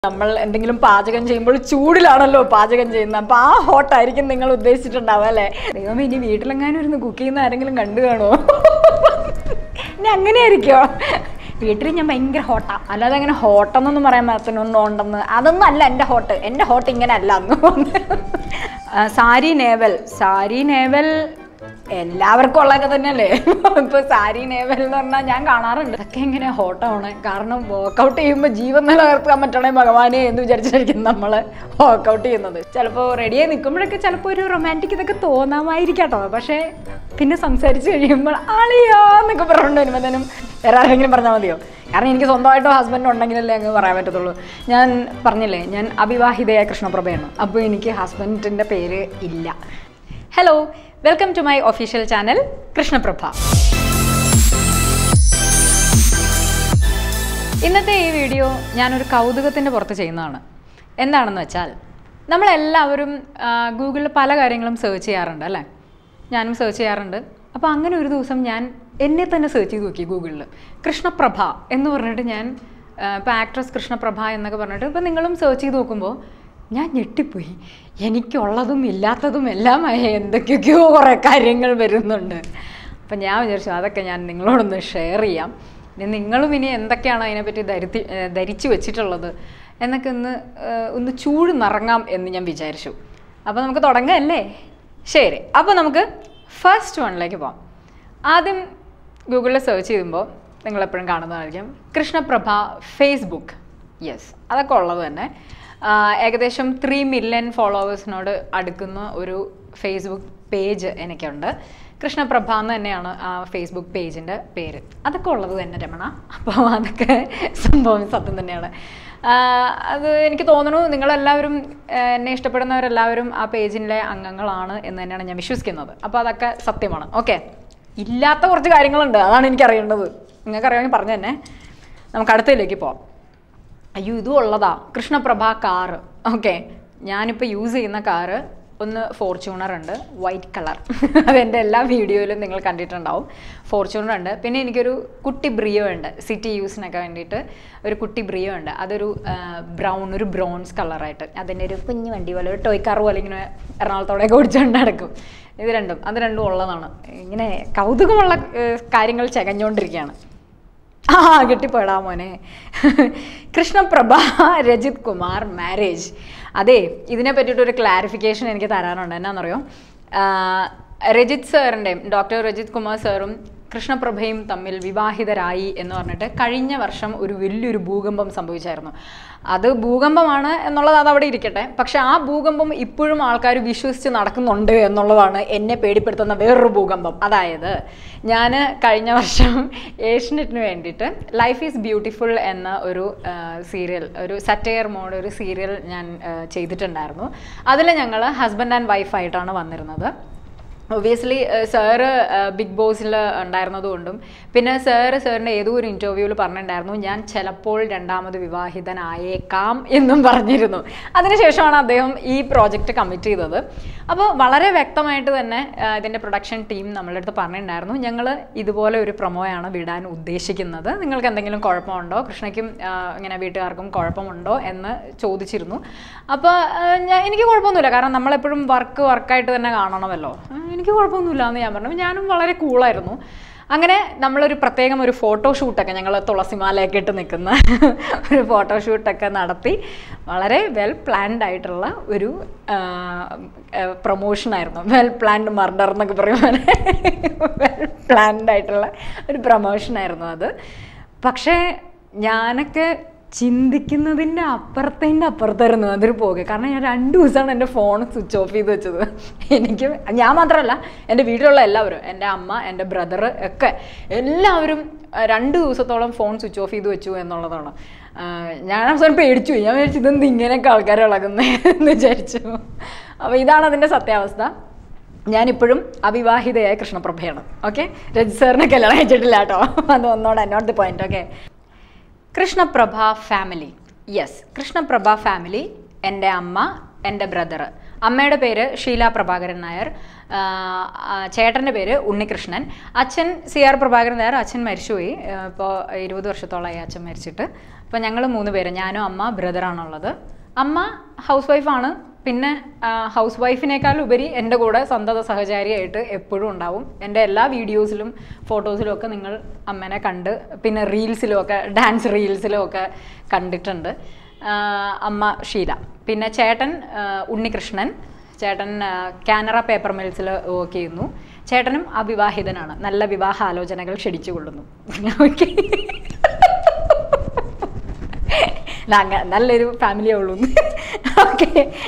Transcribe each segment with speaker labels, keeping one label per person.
Speaker 1: നമ്മൾ എന്തെങ്കിലും പാചകം ചെയ്യുമ്പോൾ ചൂടിലാണല്ലോ പാചകം ചെയ്യുന്നത് അപ്പൊ ആ ഹോട്ടായിരിക്കും നിങ്ങൾ ഉദ്ദേശിച്ചിട്ടുണ്ടാവുക അല്ലേ ദൈവമേ ഇനി വീട്ടിലെങ്ങാനും ഇരുന്ന് കുക്ക് ചെയ്യുന്ന ആരെങ്കിലും കണ്ടു കാണുമോ ഇനി അങ്ങനെ ആയിരിക്കോ വീട്ടിൽ ഞാൻ ഭയങ്കര ഹോട്ടാ അല്ലാതെ അങ്ങനെ ഹോട്ടെന്നൊന്നും പറയാൻ പറ്റുന്നൊന്നും ഉണ്ടെന്ന് അതൊന്നും അല്ല എൻ്റെ ഹോട്ട് എൻ്റെ ഹോട്ട് ഇങ്ങനെ അല്ല അന്ന് ആ, സാരി നേവൽ സാരി നേവൽ എല്ലാവർക്കും ഉള്ളതൊക്കെ തന്നെയല്ലേ ഇപ്പൊ സാരി നേവൽ എന്ന് പറഞ്ഞാൽ ഞാൻ കാണാറുണ്ട് അതൊക്കെ എങ്ങനെ ഹോട്ടാണ് കാരണം വർക്കൗട്ട് ചെയ്യുമ്പോൾ ജീവൻ നിലനിർത്താൻ പറ്റണേ ഭഗവാനെ എന്ന് വിചാരിച്ചായിരിക്കും നമ്മൾ വർക്കൗട്ട് ചെയ്യുന്നത് ചിലപ്പോൾ റെഡിയായി നിൽക്കുമ്പോഴൊക്കെ ചിലപ്പോൾ ഒരു റൊമാൻറ്റിക് ഇതൊക്കെ തോന്നാമായിരിക്കട്ടോ പക്ഷേ പിന്നെ സംസാരിച്ച് കഴിയുമ്പോൾ ആളിയാന്നൊക്കെ പറഞ്ഞുകൊണ്ട് വരുമ്പോഴത്തേനും വേറെ ആരെങ്കിലും പറഞ്ഞാൽ മതിയോ കാരണം എനിക്ക് സ്വന്തമായിട്ടോ ഹസ്ബൻഡ് ഉണ്ടെങ്കിലല്ലേ അങ്ങ് പറയാൻ പറ്റത്തുള്ളൂ ഞാൻ പറഞ്ഞില്ലേ ഞാൻ അവിവാഹിതയായ കൃഷ്ണപ്രഭയാണ് അപ്പോൾ എനിക്ക് ഹസ്ബൻഡിൻ്റെ പേര് ഇല്ല hello welcome to my official channel Krishnaprabha ഇന്നത്തെ ഈ വീഡിയോ ഞാനൊരു കൗതുകത്തിൻ്റെ പുറത്ത് ചെയ്യുന്നതാണ് എന്താണെന്ന് വെച്ചാൽ നമ്മളെല്ലാവരും ഗൂഗിളിൽ പല കാര്യങ്ങളും സെർച്ച് ചെയ്യാറുണ്ട് അല്ലേ ഞാനും സെർച്ച് ചെയ്യാറുണ്ട് അപ്പോൾ അങ്ങനെ ഒരു ദിവസം ഞാൻ എന്നെ തന്നെ സെർച്ച് ചെയ്ത് നോക്കി ഗൂഗിളിൽ കൃഷ്ണപ്രഭ എന്ന് പറഞ്ഞിട്ട് ഞാൻ ഇപ്പോൾ ആക്ട്രസ് കൃഷ്ണപ്രഭ എന്നൊക്കെ പറഞ്ഞിട്ട് ഇപ്പോൾ നിങ്ങളും സെർച്ച് ചെയ്ത് നോക്കുമ്പോൾ ഞാൻ ഞെട്ടിപ്പോയി എനിക്കുള്ളതും ഇല്ലാത്തതും എല്ലാമായ എന്തൊക്കെയൊക്കെയോ കുറേ കാര്യങ്ങൾ വരുന്നുണ്ട് അപ്പം ഞാൻ വിചാരിച്ചു അതൊക്കെ ഞാൻ നിങ്ങളോടൊന്ന് ഷെയർ ചെയ്യാം ഇനി നിങ്ങളും ഇനി എന്തൊക്കെയാണ് അതിനെപ്പറ്റി ധരിത്തി ഏഹ് ധരിച്ചു വെച്ചിട്ടുള്ളത് എന്നൊക്കെ ഒന്ന് ഏഹ് ഒന്ന് ചൂട് നിറങ്ങാം എന്ന് ഞാൻ വിചാരിച്ചു അപ്പോൾ നമുക്ക് തുടങ്ങാമല്ലേ ശരി അപ്പോൾ നമുക്ക് ഫസ്റ്റ് വണ്ണിലേക്ക് പോകാം ആദ്യം ഗൂഗിളിൽ സെർച്ച് ചെയ്യുമ്പോൾ നിങ്ങളെപ്പോഴും കാണുന്നതായിരിക്കും കൃഷ്ണപ്രഭ ഫേസ്ബുക്ക് യെസ് അതൊക്കെ ഉള്ളത് തന്നെ ആഹ് ഏകദേശം ത്രീ മില്യൺ ഫോളോവേഴ്സിനോട് അടുക്കുന്ന ഒരു ഫേസ്ബുക്ക് പേജ് എനിക്കുണ്ട് കൃഷ്ണപ്രഭ എന്ന് തന്നെയാണ് ആ ഫേസ്ബുക്ക് പേജിൻ്റെ പേര് അതൊക്കെ ഉള്ളത് തന്നെ രമണ അപ്പോൾ അതൊക്കെ സംഭവം സത്യം തന്നെയാണ് ആഹ് അത് എനിക്ക് തോന്നുന്നു നിങ്ങളെല്ലാവരും ആഹ് എന്നെ ഇഷ്ടപ്പെടുന്നവരെല്ലാവരും ആ പേജിൻ്റെ അംഗങ്ങളാണ് എന്ന് തന്നെയാണ് ഞാൻ വിശ്വസിക്കുന്നത് അപ്പോൾ അതൊക്കെ സത്യമാണ് ഓക്കെ ഇല്ലാത്ത കുറച്ച് കാര്യങ്ങളുണ്ട് അതാണ് എനിക്കറിയേണ്ടത് നിങ്ങൾക്ക് അറിയാമെങ്കിൽ പറഞ്ഞു തന്നെ നമുക്ക് അടുത്തതിലേക്ക് പോവാം അയ്യോ ഇതും ഉള്ളതാ കൃഷ്ണപ്രഭ കാറ് ഓക്കെ ഞാനിപ്പോൾ യൂസ് ചെയ്യുന്ന കാറ് ഒന്ന് ഫോർച്യൂണർ ഉണ്ട് വൈറ്റ് കളർ അതെൻ്റെ എല്ലാ വീഡിയോയിലും നിങ്ങൾ കണ്ടിട്ടുണ്ടാവും ഫോർച്യൂണർ ഉണ്ട് പിന്നെ എനിക്കൊരു കുട്ടി ബ്രിയോ ഉണ്ട് സിറ്റി യൂസിനൊക്കെ വേണ്ടിയിട്ട് ഒരു കുട്ടി ബ്രിയോ ഉണ്ട് അതൊരു ബ്രൗൺ ഒരു ബ്രോൺസ് കളറായിട്ട് അതിൻ്റെ ഒരു കുഞ്ഞു വണ്ടി പോലെ ഒരു ടോയ് കാർ പോലെ ഇങ്ങനെ എറണാകുളത്തോടെയൊക്കെ ഓടിച്ചുകൊണ്ട് നടക്കും ഇത് രണ്ടും അത് രണ്ടും ഉള്ളതാണ് ഇങ്ങനെ കൗതുകമുള്ള ഏഹ്, കാര്യങ്ങൾ ചകഞ്ഞുകൊണ്ടിരിക്കുകയാണ് ആ കിട്ടിപ്പോയടാ മോനെ കൃഷ്ണപ്രഭ രജിത് കുമാർ മാരേജ് അതെ ഇതിനെ പറ്റിയിട്ട് ഒരു ക്ലാരിഫിക്കേഷൻ എനിക്ക് തരാനുണ്ട് എന്നാന്നറിയോ ആ, രജിത് സാറിൻ്റെയും ഡോക്ടർ രജിത് കുമാർ സാറും കൃഷ്ണപ്രഭയും തമ്മിൽ വിവാഹിതരായി എന്ന് പറഞ്ഞിട്ട് കഴിഞ്ഞ വർഷം ഒരു വലിയൊരു ഭൂകമ്പം സംഭവിച്ചായിരുന്നു അത് ഭൂകമ്പമാണ് എന്നുള്ളത് അത് അവിടെ ഇരിക്കട്ടെ പക്ഷെ ആ ഭൂകമ്പം ഇപ്പോഴും ആൾക്കാർ വിശ്വസിച്ച് നടക്കുന്നുണ്ട് എന്നുള്ളതാണ് എന്നെ പേടിപ്പെടുത്തുന്ന വേറൊരു ഭൂകമ്പം അതായത് ഞാൻ കഴിഞ്ഞ വർഷം ഏഷ്യനെറ്റിന് വേണ്ടിയിട്ട് ലൈഫ് ഈസ് ബ്യൂട്ടിഫുൾ എന്ന ഒരു സീരിയൽ ഒരു സറ്റയർ മോഡ് ഒരു സീരിയൽ ഞാൻ ആ, ചെയ്തിട്ടുണ്ടായിരുന്നു അതിൽ ഞങ്ങൾ ഹസ്ബൻഡ് ആൻഡ് വൈഫായിട്ടാണ് വന്നിരുന്നത് ഒബിയസ്ലി സാറ് ബിഗ് ബോസിൽ ഉണ്ടായിരുന്നതുകൊണ്ടും പിന്നെ സാറ് സാറിൻ്റെ ഏതോ ഒരു ഇൻ്റർവ്യൂവിൽ പറഞ്ഞിട്ടുണ്ടായിരുന്നു ഞാൻ ചിലപ്പോൾ രണ്ടാമത് വിവാഹിതനായേക്കാം എന്നും പറഞ്ഞിരുന്നു അതിനുശേഷമാണ് അദ്ദേഹം ഈ പ്രോജക്റ്റ് കമ്മിറ്റ് ചെയ്തത് അപ്പോൾ വളരെ വ്യക്തമായിട്ട് തന്നെ ആ, ഇതിൻ്റെ പ്രൊഡക്ഷൻ ടീം നമ്മളുടെ അടുത്ത് പറഞ്ഞിട്ടുണ്ടായിരുന്നു ഞങ്ങൾ ഇതുപോലെ ഒരു പ്രൊമോയാണ് വിടാൻ ഉദ്ദേശിക്കുന്നത് നിങ്ങൾക്ക് എന്തെങ്കിലും കുഴപ്പമുണ്ടോ കൃഷ്ണയ്ക്കും ആ, ഇങ്ങനെ വീട്ടുകാർക്കും കുഴപ്പമുണ്ടോ എന്ന് ചോദിച്ചിരുന്നു അപ്പോൾ ഞാൻ എനിക്ക് കുഴപ്പമൊന്നുമില്ല കാരണം നമ്മളെപ്പോഴും വർക്ക് വർക്കായിട്ട് തന്നെ കാണണമല്ലോ ആ, എനിക്ക് കുഴപ്പമൊന്നുമില്ല എന്ന് ഞാൻ പറഞ്ഞു ഞാനും വളരെ കൂളായിരുന്നു അങ്ങനെ നമ്മളൊരു പ്രത്യേകം ഒരു ഫോട്ടോഷൂട്ടൊക്കെ ഞങ്ങൾ തുളസിമാലയൊക്കെ ഇട്ട് നിൽക്കുന്ന ഒരു ഫോട്ടോഷൂട്ടൊക്കെ നടത്തി വളരെ വെൽ പ്ലാൻഡ് ആയിട്ടുള്ള ഒരു പ്രൊമോഷനായിരുന്നു വെൽ പ്ലാൻഡ് മർഡർ എന്നൊക്കെ പറയുമ്പോൾ വെൽ പ്ലാൻഡ് ആയിട്ടുള്ള ഒരു പ്രൊമോഷനായിരുന്നു അത് പക്ഷേ ഞാനൊക്കെ ചിന്തിക്കുന്നതിൻ്റെ അപ്പുറത്തിൻ്റെ അപ്പുറത്തായിരുന്നു അതൊരു പോകെ കാരണം ഞാൻ രണ്ട് ദിവസമാണ് എൻ്റെ ഫോൺ സ്വിച്ച് ഓഫ് ചെയ്ത് വെച്ചത് എനിക്ക് ഞാൻ മാത്രമല്ല എൻ്റെ വീട്ടിലുള്ള എല്ലാവരും എൻ്റെ അമ്മ എൻ്റെ ബ്രദർ ഒക്കെ എല്ലാവരും ആ, രണ്ട് ദിവസത്തോളം ഫോൺ സ്വിച്ച് ഓഫ് ചെയ്ത് വെച്ചു എന്നുള്ളതാണ് ആ, ഞാൻ അവസാനം പേടിച്ചു പോയി ഞാൻ വിചാരിച്ചു ഇതെന്ത് ഇങ്ങനെയൊക്കെ ആൾക്കാർ ഇളകുന്നേ എന്ന് വിചാരിച്ചു അപ്പോൾ ഇതാണ് അതിൻ്റെ സത്യാവസ്ഥ ഞാനിപ്പോഴും അവിവാഹിതയായ കൃഷ്ണപ്രഭയാണ് ഓക്കെ രജി സാറിനെ കല്യാണം കഴിച്ചിട്ടില്ല കേട്ടോ അത് ഒന്നോടെ not the point okay Krishnaprabha family yes Krishnaprabha family എൻ്റെ അമ്മ എൻ്റെ ബ്രദർ അമ്മയുടെ പേര് ഷീല പ്രഭാകരൻ നായർ ആ, ആ, ചേട്ടൻ്റെ പേര് ഉണ്ണികൃഷ്ണൻ അച്ഛൻ സി ആർ പ്രഭാകരൻ നായർ അച്ഛൻ മരിച്ചുപോയി ഇപ്പോൾ ഇരുപത് വർഷത്തോളമായി അച്ഛൻ മരിച്ചിട്ട് അപ്പോൾ ഞങ്ങൾ മൂന്ന് പേര് ഞാനും അമ്മ ബ്രദറാണുള്ളത് അമ്മ ഹൗസ് വൈഫാണ് പിന്നെ ഹൗസ് വൈഫിനേക്കാൾ ഉപരി എൻ്റെ കൂടെ സന്തത സഹചാരിയായിട്ട് എപ്പോഴും ഉണ്ടാവും എൻ്റെ എല്ലാ വീഡിയോസിലും ഫോട്ടോസിലും ഒക്കെ നിങ്ങൾ അമ്മേനെ കണ്ട് പിന്നെ റീൽസിലും ഒക്കെ ഡാൻസ് റീൽസിലും ഒക്കെ കണ്ടിട്ടുണ്ട് ആ, അമ്മ ഷീല പിന്നെ ചേട്ടൻ ആ, ഉണ്ണികൃഷ്ണൻ ചേട്ടൻ ആ, കാനറ പേപ്പർ മിൽസിൽ വർക്ക് ചെയ്യുന്നു ചേട്ടനും അവിവാഹിതനാണ് നല്ല വിവാഹ ആലോചനകൾ ക്ഷണിച്ചു കൊള്ളുന്നു ഓക്കെ അങ്ങ- നല്ലൊരു ഫാമിലിയേ ഉള്ളൂ ഓക്കെ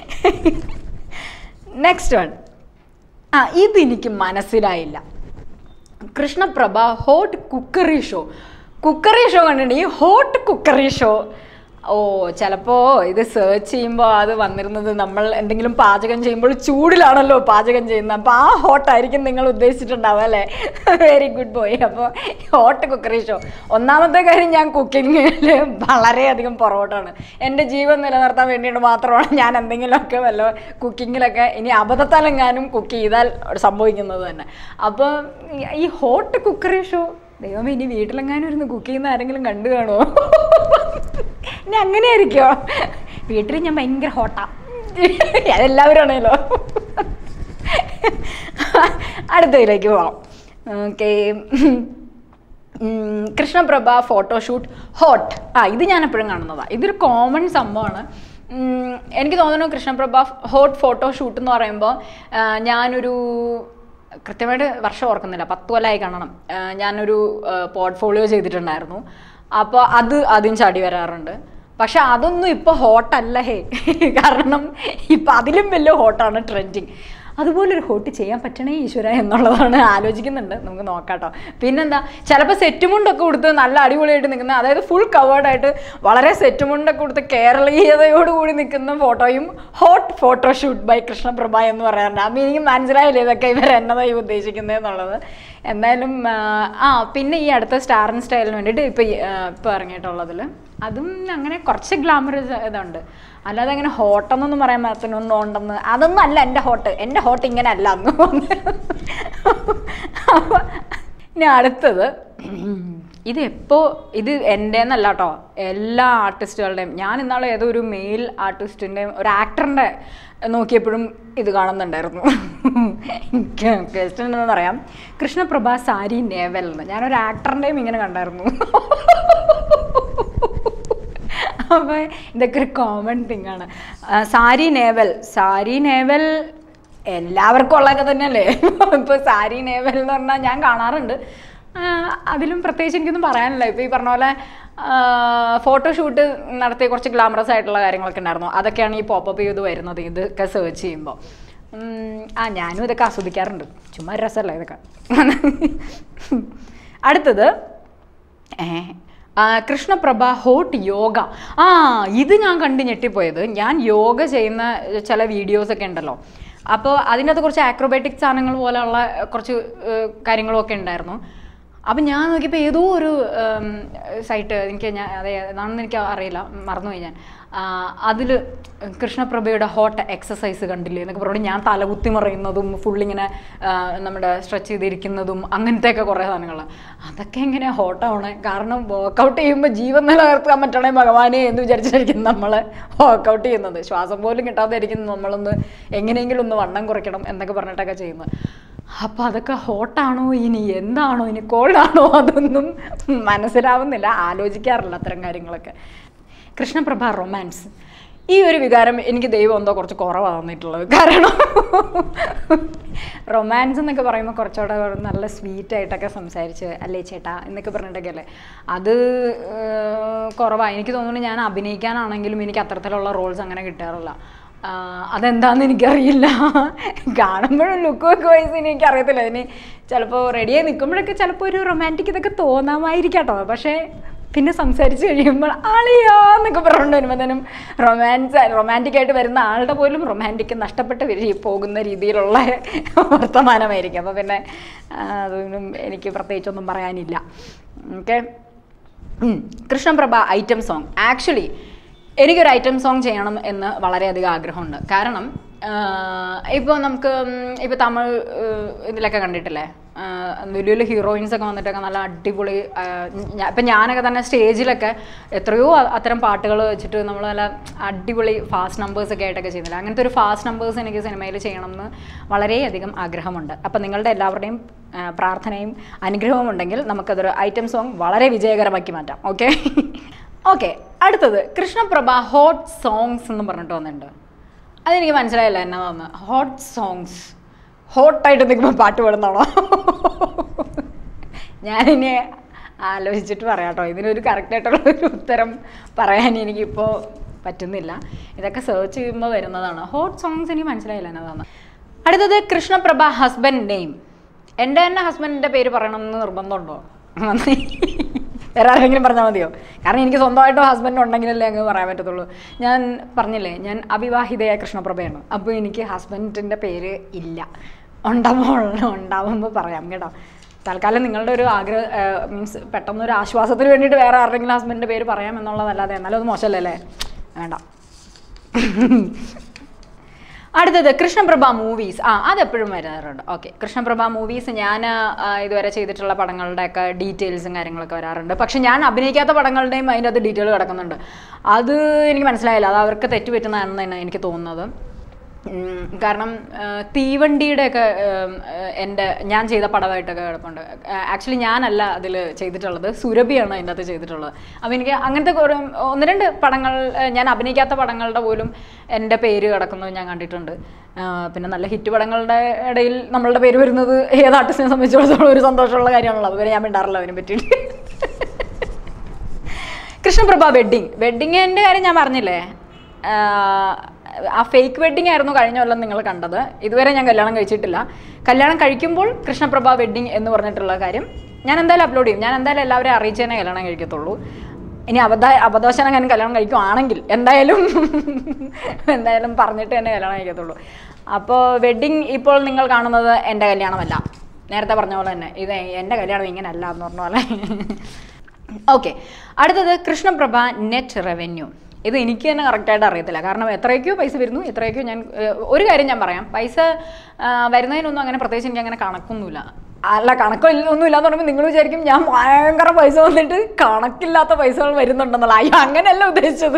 Speaker 1: നെക്സ്റ്റ് വൺ ആ ഇതെനിക്ക് മനസ്സിലായില്ല Krishnaprabha hot cookery show cookery show കണ്ടിട്ടുണ്ട് ഈ ഹോട്ട് കുക്കറി ഷോ ഓ ചിലപ്പോൾ ഇത് സെർച്ച് ചെയ്യുമ്പോൾ അത് വന്നിരുന്നത് നമ്മൾ എന്തെങ്കിലും പാചകം ചെയ്യുമ്പോൾ ചൂടിലാണല്ലോ പാചകം ചെയ്യുന്നത് അപ്പോൾ ആ ഹോട്ടായിരിക്കും നിങ്ങൾ ഉദ്ദേശിച്ചിട്ടുണ്ടാവുക അല്ലേ വെരി ഗുഡ് ബോയ് അപ്പോൾ ഹോട്ട് കുക്കറി ഷോ ഒന്നാമത്തെ കാര്യം ഞാൻ കുക്കിങ്ങിൽ വളരെയധികം പുറകോട്ടാണ് എൻ്റെ ജീവൻ നിലനിർത്താൻ വേണ്ടിയിട്ട് മാത്രമാണ് ഞാൻ എന്തെങ്കിലുമൊക്കെ വല്ല കുക്കിങ്ങിലൊക്കെ ഇനി അബദ്ധത്താലെങ്ങാനും കുക്ക് ചെയ്താൽ സംഭവിക്കുന്നത് തന്നെ അപ്പോൾ ഈ ഹോട്ട് കുക്കറി ഷോ ദൈവമേ ഇനി വീട്ടിലെങ്ങാനും ഇരുന്ന് കുക്ക് ചെയ്യുന്ന ആരെങ്കിലും കണ്ടു കാണുമോ ഇനി അങ്ങനെ ആയിരിക്കോ വീട്ടിൽ ഞാൻ ഭയങ്കര ഹോട്ടാ അതെല്ലാവരും ആണല്ലോ അടുത്തതിലേക്ക് പോവാം ഓക്കെ കൃഷ്ണപ്രഭ ഫോട്ടോഷൂട്ട് ഹോട്ട് ആ ഇത് ഞാൻ എപ്പോഴും കാണുന്നതാണ് ഇതൊരു കോമൺ സംഭവമാണ് ഉം, എനിക്ക് തോന്നുന്നു കൃഷ്ണപ്രഭ ഹോട്ട് ഫോട്ടോഷൂട്ട് എന്ന് പറയുമ്പോൾ ആ, ഞാനൊരു കൃത്യമായിട്ട് വർഷം ഓർക്കുന്നില്ല പത്ത് കൊല്ലമായി കാണണം ആ, ഞാനൊരു പോർട്ട്ഫോളിയോ ചെയ്തിട്ടുണ്ടായിരുന്നു അപ്പോൾ അത് ആദ്യം ചാടി വരാറുണ്ട് പക്ഷെ അതൊന്നും ഇപ്പോൾ ഹോട്ടല്ല ഹേ കാരണം ഇപ്പം അതിലും വലിയ ഹോട്ടാണ് ട്രെൻഡിങ് അതുപോലൊരു ഹോട്ട് ചെയ്യാൻ പറ്റണേ ഈശ്വര എന്നുള്ളതാണ് ആലോചിക്കുന്നുണ്ട് നമുക്ക് നോക്കാട്ടോ പിന്നെന്താ ചിലപ്പോൾ സെറ്റ് മുണ്ടൊക്കെ കൊടുത്ത് നല്ല അടിപൊളിയായിട്ട് നിൽക്കുന്ന അതായത് ഫുൾ കവേർഡായിട്ട് വളരെ സെറ്റ് മുണ്ടൊക്കെ കൊടുത്ത് കേരളീയതയോടുകൂടി നിൽക്കുന്ന ഫോട്ടോയും ഹോട്ട് ഫോട്ടോഷൂട്ട് ബൈ കൃഷ്ണപ്രഭ എന്ന് പറയാറുണ്ട് ആ മീനിങ് മനസ്സിലായില്ലേ ഇതൊക്കെ ഇവർ എന്നതായി ഉദ്ദേശിക്കുന്നത് എന്നുള്ളത് എന്തായാലും ആ, ആ പിന്നെ ഈ അടുത്ത സ്റ്റാർ ആൻഡ് സ്റ്റൈലിന് വേണ്ടിയിട്ട് ഇപ്പോൾ ഇപ്പോൾ ഇറങ്ങിയിട്ടുള്ളതിൽ അതും അങ്ങനെ കുറച്ച് ഗ്ലാമർ ഇതുണ്ട് അല്ലാതെ അങ്ങനെ ഹോട്ടെന്നൊന്നും പറയാൻ പറ്റുന്നൊന്നും ഉണ്ടെന്ന് അതൊന്നും അല്ല എൻ്റെ ഹോട്ട് എൻ്റെ ഹോട്ട് ഇങ്ങനെ അല്ല എന്ന് അപ്പോൾ ഇനി അടുത്തത് ഇത് എപ്പോൾ ഇത് എൻ്റെ എന്നല്ല കേട്ടോ എല്ലാ ആർട്ടിസ്റ്റുകളുടെയും ഞാൻ ഇന്നാളെ ഏതോ ഒരു മെയിൽ ആർട്ടിസ്റ്റിൻ്റെയും ഒരു ആക്ടറിൻ്റെ നോക്കിയപ്പോഴും ഇത് കാണുന്നുണ്ടായിരുന്നു ക്വസ്റ്റ്യൻ എന്താണെന്ന് അറിയാം കൃഷ്ണപ്രഭ സാരി നേവൽ എന്ന് ഞാനൊരു ആക്ടറിൻ്റെയും ഇങ്ങനെ കണ്ടായിരുന്നു അപ്പോൾ ഇതൊക്കെ ഒരു കോമൺ തിങ് ആണ് ആ, സാരി നേവൽ സാരി നേവൽ എല്ലാവർക്കും ഉള്ളതൊക്കെ തന്നെയല്ലേ ഇപ്പോൾ സാരി നേവൽ എന്ന് പറഞ്ഞാൽ ഞാൻ കാണാറുണ്ട് ആ, അതിലും പ്രത്യേകിച്ച് എനിക്കൊന്നും പറയാനില്ല ഇപ്പോൾ ഈ പറഞ്ഞ പോലെ ഫോട്ടോഷൂട്ട് നടത്തിയ കുറച്ച് ഗ്ലാമറസ് ആയിട്ടുള്ള കാര്യങ്ങളൊക്കെ ഉണ്ടായിരുന്നു അതൊക്കെയാണ് ഈ പോപ്പപ്പ് ചെയ്ത് വരുന്നത് ഇതൊക്കെ സെർച്ച് ചെയ്യുമ്പോൾ ഉം, ആ ഞാനും ഇതൊക്കെ ആസ്വദിക്കാറുണ്ട് ചുമ്മാ ഒരു രസമല്ല ഇതൊക്കെ അടുത്തത് ഏ ആ, കൃഷ്ണപ്രഭ ഹോട്ട് യോഗ ആ ഇത് ഞാൻ കണ്ട് ഞെട്ടിപ്പോയത് ഞാൻ യോഗ ചെയ്യുന്ന ചില വീഡിയോസൊക്കെ ഉണ്ടല്ലോ അപ്പോൾ അതിനകത്ത് കുറച്ച് ആക്രോബാറ്റിക് സാധനങ്ങൾ പോലെയുള്ള കുറച്ച് ഏഹ്, കാര്യങ്ങളൊക്കെ ഉണ്ടായിരുന്നു അപ്പം ഞാൻ നോക്കിയപ്പോൾ ഏതോ ഒരു സൈറ്റ് എനിക്ക് ഞാൻ അതെ ഏതാണെന്ന് എനിക്ക് അറിയില്ല മറന്നുപോയി ഞാൻ അതിൽ കൃഷ്ണപ്രഭയുടെ ഹോട്ട് എക്സസൈസ് കണ്ടില്ലേ എന്നൊക്കെ പറഞ്ഞു ഞാൻ തലകുത്തി മറിയുന്നതും ഫുള്ളിങ്ങനെ നമ്മുടെ സ്ട്രെച്ച് ചെയ്തിരിക്കുന്നതും അങ്ങനത്തെയൊക്കെ കുറേ സാധനങ്ങൾ അതൊക്കെ എങ്ങനെ ഹോട്ടാവണേ കാരണം വർക്കൗട്ട് ചെയ്യുമ്പോൾ ജീവൻ നിലനിർത്താൻ പറ്റണേ ഭഗവാനെ എന്ന് വിചാരിച്ചായിരിക്കും നമ്മൾ വർക്കൗട്ട് ചെയ്യുന്നത് ശ്വാസം പോലും കിട്ടാതെ ഇരിക്കുന്നു നമ്മളൊന്ന് എങ്ങനെയെങ്കിലും ഒന്ന് വണ്ണം കുറയ്ക്കണം എന്നൊക്കെ പറഞ്ഞിട്ടൊക്കെ ചെയ്യുന്നത് അപ്പോൾ അതൊക്കെ ഹോട്ടാണോ ഇനി എന്താണോ ഇനി കോൾഡാണോ അതൊന്നും മനസ്സിലാവുന്നില്ല ആലോചിക്കാറില്ല അത്തരം കാര്യങ്ങളൊക്കെ കൃഷ്ണപ്രഭ റൊമാൻസ് ഈ ഒരു വികാരം എനിക്ക് ദൈവം എന്തോ കുറച്ച് കുറവാണ് തന്നിട്ടുള്ളത് കാരണം റൊമാൻസ് എന്നൊക്കെ പറയുമ്പോൾ കുറച്ചുകൂടെ നല്ല സ്വീറ്റ് ആയിട്ടൊക്കെ സംസാരിച്ച് അല്ലേ ചേട്ടാ എന്നൊക്കെ പറഞ്ഞിട്ടൊക്കെ അല്ലേ അത് കുറവാണ് എനിക്ക് തോന്നുന്നു ഞാൻ അഭിനയിക്കാനാണെങ്കിലും എനിക്ക് അത്തരത്തിലുള്ള റോൾസ് അങ്ങനെ കിട്ടാറില്ല ആഹ് അതെന്താന്ന് എനിക്കറിയില്ല കാണുമ്പോഴും ലുക്ക് ഒക്കെ വൈസ് എനിക്ക് അറിയത്തില്ല ഇനി ചിലപ്പോൾ റെഡിയായി നിൽക്കുമ്പോഴൊക്കെ ചിലപ്പോൾ ഒരു റൊമാൻറ്റിക് ഇതൊക്കെ തോന്നാമായിരിക്കാം കേട്ടോ പക്ഷേ പിന്നെ സംസാരിച്ച് കഴിയുമ്പോൾ ആളിയാ എന്നൊക്കെ പറഞ്ഞുകൊണ്ട് വരുമ്പോഴത്തേനും റൊമാൻസ് റൊമാൻറ്റിക് ആയിട്ട് വരുന്ന ആളുടെ പോലും റൊമാൻറ്റിക് നഷ്ടപ്പെട്ട് വരി പോകുന്ന രീതിയിലുള്ള വർത്തമാനമായിരിക്കും അപ്പോൾ പിന്നെ ആ, അതൊന്നും എനിക്ക് പ്രത്യേകിച്ചൊന്നും പറയാനില്ല okay Krishnaprabha item song actually എനിക്കൊരു ഐറ്റം സോങ് ചെയ്യണം എന്ന് വളരെയധികം ആഗ്രഹമുണ്ട് കാരണം ഇപ്പോൾ നമുക്ക് ഇപ്പോൾ തമിഴ് ഏഹ്, ഇതിലൊക്കെ കണ്ടിട്ടില്ലേ ആഹ് വലിയ വലിയ ഹീറോയിൻസ് ഒക്കെ വന്നിട്ടൊക്കെ നല്ല അടിപൊളി ഇപ്പം ഞാനൊക്കെ തന്നെ സ്റ്റേജിലൊക്കെ എത്രയോ അ- അത്തരം പാട്ടുകൾ വെച്ചിട്ട് നമ്മൾ നല്ല അടിപൊളി ഫാസ്റ്റ് നമ്പേഴ്സ് ഒക്കെ ആയിട്ടൊക്കെ ചെയ്യുന്നില്ല അങ്ങനത്തെ ഒരു ഫാസ്റ്റ് നമ്പേഴ്സ് എനിക്ക് സിനിമയിൽ ചെയ്യണമെന്ന് വളരെയധികം ആഗ്രഹമുണ്ട് അപ്പം നിങ്ങളുടെ എല്ലാവരുടെയും ആ, പ്രാർത്ഥനയും അനുഗ്രഹവും ഉണ്ടെങ്കിൽ നമുക്കതൊരു ഐറ്റം സോങ് വളരെ വിജയകരമാക്കി മാറ്റാം ഓക്കെ ഓക്കെ അടുത്തത് കൃഷ്ണപ്രഭ ഹോട്ട് സോങ്സ് എന്ന് പറഞ്ഞിട്ട് വന്നിട്ടുണ്ട് അതെനിക്ക് മനസ്സിലായില്ല എന്നതാന്ന് ഹോട്ട് സോങ്സ് ഹോട്ടായിട്ട് നിൽക്കുമ്പോൾ പാട്ട് പാടുന്നതാണോ ഞാനിനി ആലോചിച്ചിട്ട് പറയാം കേട്ടോ ഇതിനൊരു കറക്റ്റായിട്ടുള്ള ഒരു ഉത്തരം പറയാൻ എനിക്കിപ്പോൾ പറ്റുന്നില്ല ഇതൊക്കെ സെർച്ച് ചെയ്യുമ്പോൾ വരുന്നതാണ് ഹോട്ട് സോങ്സ് എനിക്ക് മനസ്സിലായില്ല എന്നതാണ് അടുത്തത് കൃഷ്ണപ്രഭ ഹസ്ബൻഡ് നെയിം എൻ്റെ തന്നെ ഹസ്ബൻഡിൻ്റെ പേര് പറയണമെന്ന് നിർബന്ധമുണ്ടോ വേറെ ആരെങ്കിലും പറഞ്ഞാൽ മതിയോ കാരണം എനിക്ക് സ്വന്തമായിട്ട് ഹസ്ബൻഡ് ഉണ്ടെങ്കിലല്ലേ അങ്ങ് പറയാൻ പറ്റത്തുള്ളൂ ഞാൻ പറഞ്ഞില്ലേ ഞാൻ അവിവാഹിതയായ കൃഷ്ണപ്രഭയാണ് അപ്പോൾ എനിക്ക് ഹസ്ബൻഡിൻ്റെ പേര് ഇല്ല ഉണ്ടാവുമ്പോൾ ഉണ്ടാവുമ്പോൾ പറയാം കേട്ടോ തൽക്കാലം നിങ്ങളുടെ ഒരു ആഗ്രഹം മീൻസ് പെട്ടെന്നൊരു ആശ്വാസത്തിന് വേണ്ടിയിട്ട് വേറെ ആരുടെങ്കിലും ഹസ്ബൻഡിൻ്റെ പേര് പറയാം എന്നുള്ളതല്ലാതെ എന്നാലും അത് മോശമല്ലേ അല്ലേ വേണ്ട അടുത്തത് കൃഷ്ണപ്രഭ മൂവീസ് ആ അതെപ്പോഴും വരാറുണ്ട് ഓക്കെ കൃഷ്ണപ്രഭ മൂവീസ് ഞാൻ ആ, ഇതുവരെ ചെയ്തിട്ടുള്ള പടങ്ങളുടെയൊക്കെ ഡീറ്റെയിൽസും കാര്യങ്ങളൊക്കെ വരാറുണ്ട് പക്ഷെ ഞാൻ അഭിനയിക്കാത്ത പടങ്ങളുടെയും അതിൻ്റെ അത് ഡീറ്റെയിൽ കിടക്കുന്നുണ്ട് അത് എനിക്ക് മനസ്സിലായില്ല അത് അവർക്ക് തെറ്റുപറ്റുന്നതാണെന്ന് തന്നെ എനിക്ക് തോന്നുന്നത് ഉം, കാരണം ആ, തീവണ്ടിയുടെയൊക്കെ ഉം, ആ, എൻ്റെ ഞാൻ ചെയ്ത പടമായിട്ടൊക്കെ കിടപ്പുണ്ട് ആക്ച്വലി ഞാനല്ല അതിൽ ചെയ്തിട്ടുള്ളത് സുരഭിയാണ് അതിൻ്റെ അകത്ത് ചെയ്തിട്ടുള്ളത് അപ്പോൾ എനിക്ക് അങ്ങനത്തെ കുറേ ഒന്ന് രണ്ട് പടങ്ങൾ ആ, ഞാൻ അഭിനയിക്കാത്ത പടങ്ങളുടെ പോലും എൻ്റെ പേര് കിടക്കുന്നത് ഞാൻ കണ്ടിട്ടുണ്ട് ആ, പിന്നെ നല്ല ഹിറ്റ് പടങ്ങളുടെ ഇടയിൽ നമ്മളുടെ പേര് വരുന്നത് ഏത് ആർട്ടിസ്റ്റിനെ സംബന്ധിച്ചിടത്തോളം ഒരു സന്തോഷമുള്ള കാര്യമാണല്ലോ അതുവരെ ഞാൻ മിണ്ടാറില്ല അതിനെ പറ്റിയിട്ട് കൃഷ്ണപ്രഭ വെഡ്ഡിങ് വെഡ്ഡിങ്ങിൻ്റെ കാര്യം ഞാൻ പറഞ്ഞില്ലേ ആഹ് ആ ഫേക്ക് വെഡ്ഡിങ് ആയിരുന്നു കഴിഞ്ഞ കൊല്ലം നിങ്ങൾ കണ്ടത് ഇതുവരെ ഞാൻ കല്യാണം കഴിച്ചിട്ടില്ല കല്യാണം കഴിക്കുമ്പോൾ കൃഷ്ണപ്രഭ വെഡ്ഡിങ് എന്ന് പറഞ്ഞിട്ടുള്ള കാര്യം ഞാൻ എന്തായാലും അപ്ലോഡ് ചെയ്യും ഞാൻ എന്തായാലും എല്ലാവരെയും അറിയിച്ച് തന്നെ കല്യാണം കഴിക്കത്തുള്ളൂ ഇനി അബദ്ധ അബദ്ധവശനം ഞാൻ കല്യാണം കഴിക്കുവാണെങ്കിൽ എന്തായാലും എന്തായാലും പറഞ്ഞിട്ട് തന്നെ കല്യാണം കഴിക്കത്തുള്ളൂ അപ്പോൾ വെഡ്ഡിങ് ഇപ്പോൾ നിങ്ങൾ കാണുന്നത് എൻ്റെ കല്യാണമല്ല നേരത്തെ പറഞ്ഞ പോലെ തന്നെ ഇത് എൻ്റെ കല്യാണം ഇങ്ങനെയല്ല എന്ന് പറഞ്ഞ പോലെ ഓക്കെ അടുത്തത് കൃഷ്ണപ്രഭ നെറ്റ് റവന്യൂ ഇത് എനിക്ക് തന്നെ കറക്റ്റായിട്ട് അറിയത്തില്ല കാരണം എത്രയൊക്കെയോ പൈസ വരുന്നു എത്രയൊക്കെയോ ഞാൻ ഏഹ്, ഒരു കാര്യം ഞാൻ പറയാം പൈസ ആ, വരുന്നതിനൊന്നും അങ്ങനെ പ്രത്യേകിച്ച് എനിക്ക് അങ്ങനെ കണക്കൊന്നുമില്ല അല്ല കണക്കോ ഒന്നും ഇല്ലാന്ന് പറയുമ്പോൾ നിങ്ങൾ വിചാരിക്കും ഞാൻ ഭയങ്കര പൈസ വന്നിട്ട് കണക്കില്ലാത്ത പൈസകൾ വരുന്നുണ്ടെന്നുള്ള അയ്യോ അങ്ങനെയല്ല ഉദ്ദേശിച്ചത്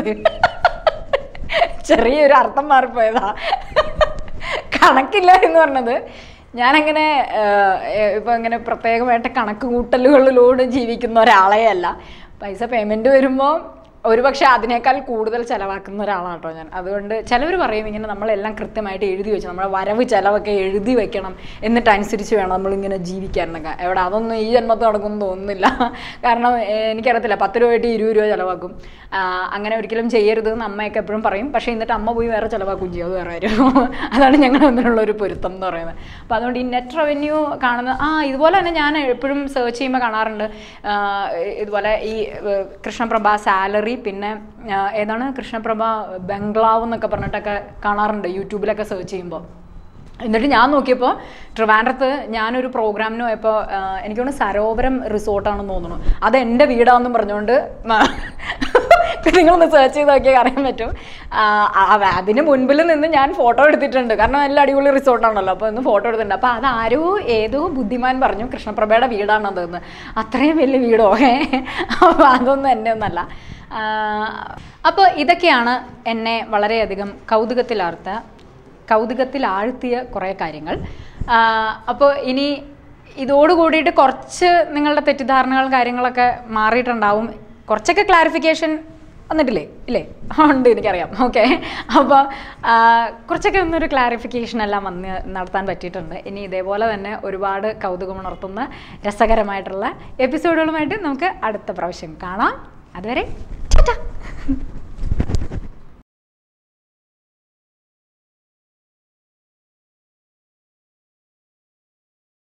Speaker 1: ചെറിയൊരു അർത്ഥം മാറിപ്പോയതാ കണക്കില്ല എന്ന് പറഞ്ഞത് ഞാനങ്ങനെ ഇപ്പം ഇങ്ങനെ പ്രത്യേകമായിട്ട് കണക്ക് കൂട്ടലുകളിലൂടെ ജീവിക്കുന്ന ഒരാളെ അല്ല പൈസ പേയ്മെൻറ്റ് വരുമ്പോൾ ഒരുപക്ഷെ അതിനേക്കാൾ കൂടുതൽ ചിലവാക്കുന്ന ഒരാളാണ് കേട്ടോ ഞാൻ അതുകൊണ്ട് ചിലവർ പറയും ഇങ്ങനെ നമ്മളെല്ലാം കൃത്യമായിട്ട് എഴുതി വെച്ച് നമ്മുടെ വരവ് ചിലവൊക്കെ എഴുതി വെക്കണം എന്നിട്ട് അനുസരിച്ച് വേണം നമ്മളിങ്ങനെ ജീവിക്കാൻ എന്നൊക്കെ എവിടെ അതൊന്നും ഈ ജന്മത്തിൽ നടക്കുമെന്ന് തോന്നുന്നില്ല കാരണം ഏഹ്, എനിക്കറിയത്തില്ല പത്ത് രൂപ ആയിട്ട് ഇരുപത് രൂപ ചിലവാക്കും ആ, അങ്ങനെ ഒരിക്കലും ചെയ്യരുത് എന്ന് അമ്മയൊക്കെ എപ്പോഴും പറയും പക്ഷേ എന്നിട്ട് അമ്മ പോയി വേറെ ചിലവാക്കും ചെയ്യും അത് വേറെ കാര്യം അതാണ് ഞങ്ങൾ തമ്മിലുള്ള ഒരു പൊരുത്തം എന്ന് പറയുന്നത് അപ്പോൾ അതുകൊണ്ട് ഈ നെറ്റ് റവന്യൂ കാണുന്ന ആ ഇതുപോലെ തന്നെ ഞാൻ എപ്പോഴും സെർച്ച് ചെയ്യുമ്പോൾ കാണാറുണ്ട് ആ, ഇതുപോലെ ഈ ഏഹ്, കൃഷ്ണപ്രഭ സാലറി പിന്നെ ആ, ഏതാണ് കൃഷ്ണപ്രഭ ബംഗ്ലാവ് എന്നൊക്കെ പറഞ്ഞിട്ടൊക്കെ കാണാറുണ്ട് യൂട്യൂബിലൊക്കെ സെർച്ച് ചെയ്യുമ്പോൾ എന്നിട്ട് ഞാൻ നോക്കിയപ്പോൾ ട്രിവാൻഡ്രത്ത് ഞാനൊരു പ്രോഗ്രാമിന് പോയപ്പോൾ എനിക്ക് തോന്നുന്നു സരോവരം റിസോർട്ടാണെന്ന് തോന്നുന്നു അത് എൻ്റെ വീടാണെന്നും പറഞ്ഞുകൊണ്ട് നിങ്ങളൊന്ന് സെർച്ച് ചെയ്ത് നോക്കിയാൽ അറിയാൻ പറ്റും ആ, ആ, അതിന് മുൻപിൽ നിന്ന് ഞാൻ ഫോട്ടോ എടുത്തിട്ടുണ്ട് കാരണം നല്ല അടിപൊളി റിസോർട്ടാണല്ലോ അപ്പോൾ ഒന്ന് ഫോട്ടോ എടുത്തിട്ടുണ്ട് അപ്പോൾ അത് ആരോ ഏതോ ബുദ്ധിമാൻ പറഞ്ഞു കൃഷ്ണപ്രഭയുടെ വീടാണതെന്ന് അത്രയും വലിയ വീടോ ഏ അപ്പോൾ അതൊന്നും എൻ്റെ ഒന്നല്ല അപ്പോൾ ഇതൊക്കെയാണ് എന്നെ വളരെയധികം കൗതുകത്തിലാർത്ത കൗതുകത്തിൽ ആഴ്ത്തിയ കുറേ കാര്യങ്ങൾ അപ്പോൾ ഇനി ഇതോട് കൂടിയിട്ട് കുറച്ച് നിങ്ങളുടെ തെറ്റിദ്ധാരണകൾ കാര്യങ്ങളൊക്കെ മാറിയിട്ടുണ്ടാവും കുറച്ചൊക്കെ ക്ലാരിഫിക്കേഷൻ വന്നിട്ടില്ലേ ഇല്ലേ ഉണ്ട് എനിക്കറിയാം ഓക്കെ അപ്പോൾ കുറച്ചൊക്കെ ഒന്നൊരു ക്ലാരിഫിക്കേഷൻ എല്ലാം വന്ന് നടത്താൻ പറ്റിയിട്ടുണ്ട് ഇനി ഇതേപോലെ തന്നെ ഒരുപാട് കൗതുകമുണർത്തുന്ന രസകരമായിട്ടുള്ള എപ്പിസോഡുകളുമായിട്ട് നമുക്ക് അടുത്ത പ്രാവശ്യം കാണാം അതുവരെ ടാറ്റാ